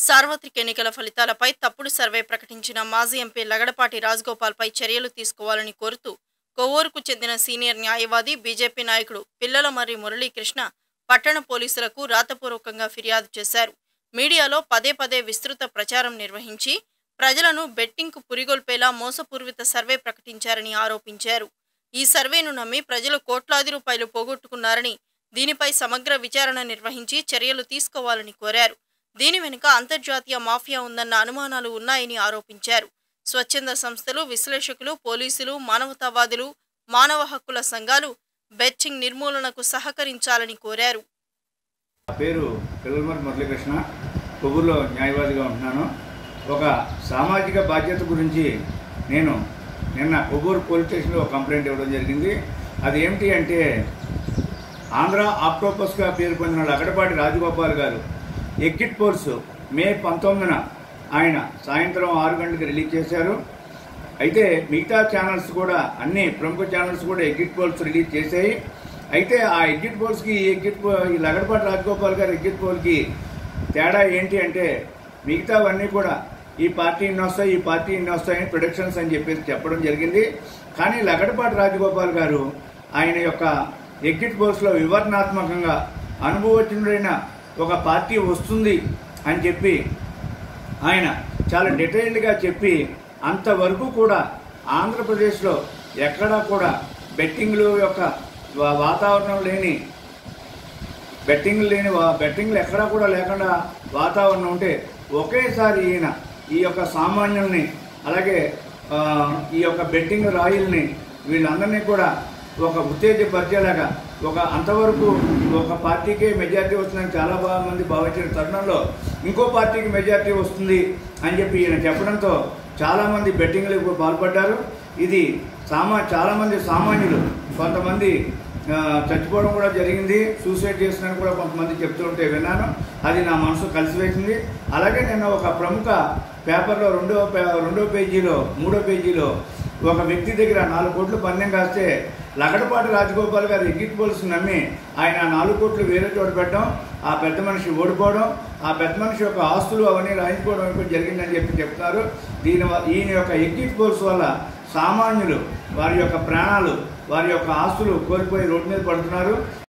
సార్వత్రిక ఎన్నికల ఫలితాలపై తప్పుడు సర్వే ప్రకటించిన మాజీ ఎంపీ లగడపాటి రాజగోపాల్పై చర్యలు తీసుకోవాలని కోరుతూ కొవ్వూరుకు చెందిన సీనియర్ న్యాయవాది బీజేపీ నాయకుడు పిల్లల మర్రి మురళీకృష్ణ పట్టణ పోలీసులకు రాతపూర్వకంగా ఫిర్యాదు చేశారు మీడియాలో పదే పదే విస్తృత ప్రచారం నిర్వహించి ప్రజలను బెట్టింగ్కు పురిగొల్పేలా మోసపూరిత సర్వే ప్రకటించారని ఆరోపించారు ఈ సర్వేను నమ్మి ప్రజలు కోట్లాది రూపాయలు పోగొట్టుకున్నారని దీనిపై సమగ్ర విచారణ నిర్వహించి చర్యలు తీసుకోవాలని కోరారు దీని వెనుక అంతర్జాతీయ మాఫియా ఉందన్న అనుమానాలు ఉన్నాయని ఆరోపించారు స్వచ్ఛంద సంస్థలు విశ్లేషకులు పోలీసులు మానవతావాదులు మానవ హక్కుల సంఘాలు బెట్టింగ్ నిర్మూలనకు సహకరించాలని కోరారు నా పేరు పిల్లలమర్ మురళీకృష్ణ కొవ్వూరులో న్యాయవాదిగా ఉంటున్నాను ఒక సామాజిక బాధ్యత గురించి నేను నిన్న కొవ్వూరు పోలీస్ స్టేషన్లో ఒక కంప్లైంట్ ఇవ్వడం జరిగింది అది ఏమిటి అంటే ఆంధ్ర ఆక్టోపస్గా పేరు పొందిన లగడపాటి రాజగోపాల్ గారు ఎగ్జిట్ పోల్స్ మే పంతొమ్మిదిన ఆయన సాయంత్రం ఆరు గంటలకు రిలీజ్ చేశారు అయితే మిగతా ఛానల్స్ కూడా అన్ని ప్రముఖ ఛానల్స్ కూడా ఎగ్జిట్ పోల్స్ రిలీజ్ చేశాయి అయితే ఆ ఎగ్జిట్ పోల్స్కి ఈ ఎగ్జిట్ పో ఈ లగడపాటి రాజగోపాల్ గారి ఎగ్జిట్ పోల్కి తేడా ఏంటి అంటే మిగతావన్నీ కూడా ఈ పార్టీ ఇన్ని వస్తాయి ఈ పార్టీ ఇన్ని వస్తాయని ప్రొడక్షన్స్ అని చెప్పేసి చెప్పడం జరిగింది కానీ లగడపాటి రాజగోపాల్ గారు ఆయన యొక్క ఎగ్జిట్ పోల్స్లో వివరణాత్మకంగా అనుభవజ్ఞుడైన ఒక పార్టీ వస్తుంది అని చెప్పి ఆయన చాలా డీటెయిల్డ్గా చెప్పి అంతవరకు కూడా ఆంధ్రప్రదేశ్లో ఎక్కడా కూడా బెట్టింగ్లు యొక్క వా- వాతావరణం లేని బెట్టింగ్ లేని వా- బెట్టింగ్లు ఎక్కడా కూడా లేకుండా వాతావరణం ఉంటే ఒకేసారి ఈయన ఈ యొక్క సామాన్యుల్ని అలాగే ఆ, ఈ యొక్క బెట్టింగ్ రాయిల్ని వీళ్ళందరినీ కూడా ఒక ఉత్తేజపరిచేలాగా ఒక అంతవరకు ఒక పార్టీకే మెజారిటీ వస్తుందని చాలా బాగా మంది భావించిన తరుణంలో ఇంకో పార్టీకి మెజారిటీ వస్తుంది అని చెప్పి ఈయన చెప్పడంతో చాలామంది బెట్టింగ్లకు పాల్పడ్డారు ఇది సామా చాలామంది సామాన్యులు కొంతమంది ఆ, చచ్చిపోవడం కూడా జరిగింది సూసైడ్ చేసినని కూడా కొంతమంది చెప్తూ ఉంటే విన్నాను అది నా మనసు కలిసివేసింది అలాగే నేను ఒక ప్రముఖ పేపర్లో రెండో పే- రెండో పేజీలో మూడో పేజీలో ఒక వ్యక్తి దగ్గర నాలుగు కోట్లు పందెం కాస్తే లగడపాటి రాజగోపాల్ గారు ఎగ్జిట్ పోల్స్ నమ్మి ఆయన ఆ నాలుగు కోట్లు వేరే చోట పెట్టడం ఆ పెద్ద మనిషి ఓడిపోవడం ఆ పెద్ద మనిషి యొక్క ఆస్తులు అవన్నీ రాయించుకోవడం ఇప్పుడు జరిగిందని చెప్పి చెప్తారు దీని వ- ఈయన యొక్క ఎగ్జిట్ పోల్స్ వల్ల సామాన్యులు వారి యొక్క ప్రాణాలు వారి యొక్క ఆస్తులు కోల్పోయి రోడ్డు మీద పడుతున్నారు